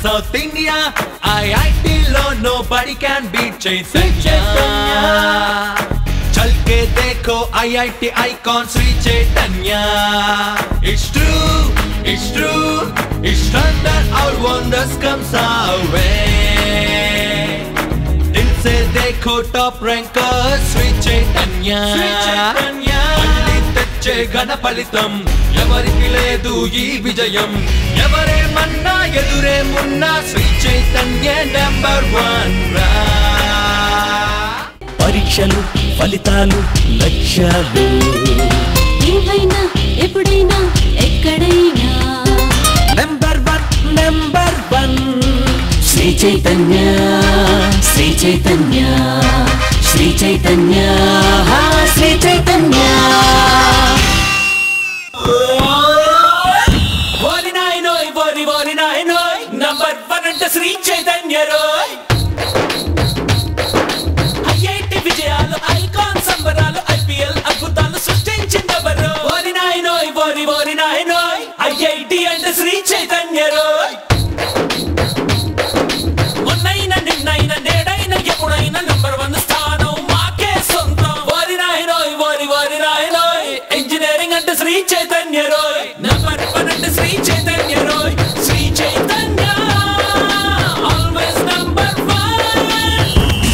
south India ఐఐటిలో nobody can beat Chaitanya చల్ కే देखो IIT icon Shri Chaitanya it's true it's true it's thunder our wonders comes our way दिल से देखो टॉप रैंकर శ్రీ చైతన్య మళ్ళీ తెచ్చే ఘన ఫలితం ఎవరికి లేదు ఈ విజయం ఎవరేమన్నా ఎదురేమున్నా శ్రీ చైతన్య నెంబర్ వన్ రా పరీక్షలు ఫలితాలు లక్ష్యాలు ఏమైనా ఎప్పుడైనా ఎక్కడైనా number one number one Shri Chaitanya Shri Chaitanya Shri Chaitanya Shri Chaitanya ఓరి నాయనోయ్ ఓరి ఓరి నాయనోయ్ నంబర్ వన్ అంటే శ్రీ చైతన్య రోయ్ ఐఐటి విజయాలు ఐకాన్ సంబరాలు ఐపీఎల్ అద్భుతాలు సృష్టించిందెవరు ఓరి నాయనోయ్ ఓరి ఓరి నాయనోయ్ ఐఐటి అంటే శ్రీ చైతన్య రోయ్ మొన్నైనా నిన్నైనా నేడైనా ఎప్పుడైనా నంబర్ వన్ స్థానం మాకే సొంతం ఓరి నాయనోయ్ ఓరి ఓరి నాయనోయ్ ఇంజనీరింగ్ అంటే శ్రీ చైతన్య రోయ్ నంబర్ వన్ అంటే శ్రీ చైతన్య రోయ్ Shri Chaitanya always number one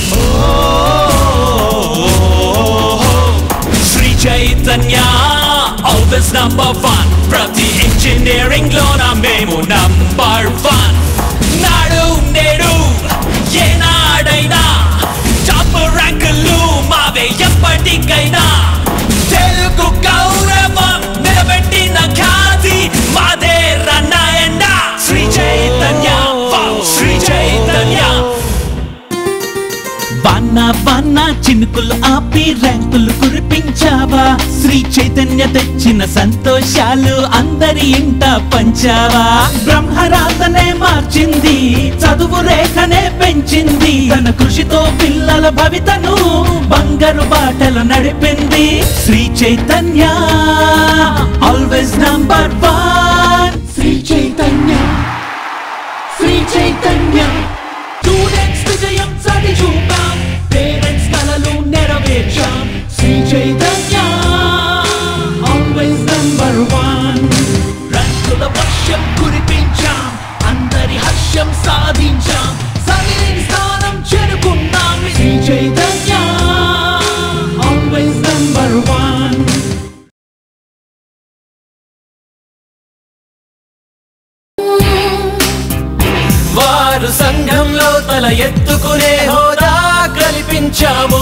Shri Chaitanya always number one ప్రతి ఇంజనీరింగ్ లోన మేము నంబర్ వన్ నాడు నేడు ఏనాడైనా టాప్ ర్యాంకులు మావే ఎప్పటికైనా తెలుగు గౌరవం నిలబెట్టిన ఖ్యాతి మాదే రన్నాయన్న శ్రీ చైతన్య wow, శ్రీ చైతన్య వాన వాన చినుకులు ఆపి ర్యాంకులు కురిపించావా శ్రీ చైతన్య తెచ్చిన సంతోషాలు అందరి ఇంట పంచావా బ్రహ్మరాతనే మార్చింది చదువు రేఖనే పెంచింది తన కృషితో పిల్లల భవితను బంగారు బాటలు నడిపింది Shri Chaitanya always number one Shri Chaitanya Shri Chaitanya students విజయం సాటి చూపాం పేరెంట్స్ కలలు నెరవేర్చాం Shri Chaitanya always number one రంగుల వర్షం కురిపించాం అందరి హర్షం సాధించాం సరైన స్థానం చేరుకున్నాం Shri Chaitanya always number one వారు సంఘంలో తల ఎత్తుకునే హోదా కల్పించాము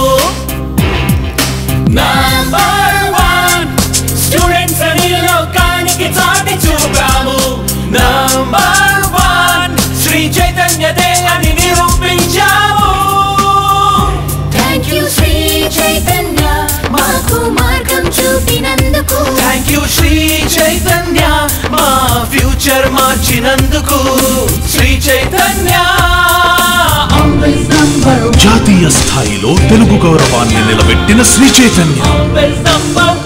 నంబర్ వన్ స్టూడెంట్స్ అని లోకానికి చాటి చూపాము నంబర్ వన్ శ్రీ చైతన్యతే అని నిరూపించాము థ్యాంక్ యూ శ్రీ చైతన్య మాకు మార్గం చూపినందుకు థ్యాంక్ యూ శ్రీ చైతన్య మా ఫ్యూచర్ మార్చినందుకు శ్రీ చైతన్య ఆల్వేస్ నంబర్ జాతీయ స్థాయిలో తెలుగు గౌరవాన్ని నిలబెట్టిన శ్రీ చైతన్య ఆల్వేస్ నంబర్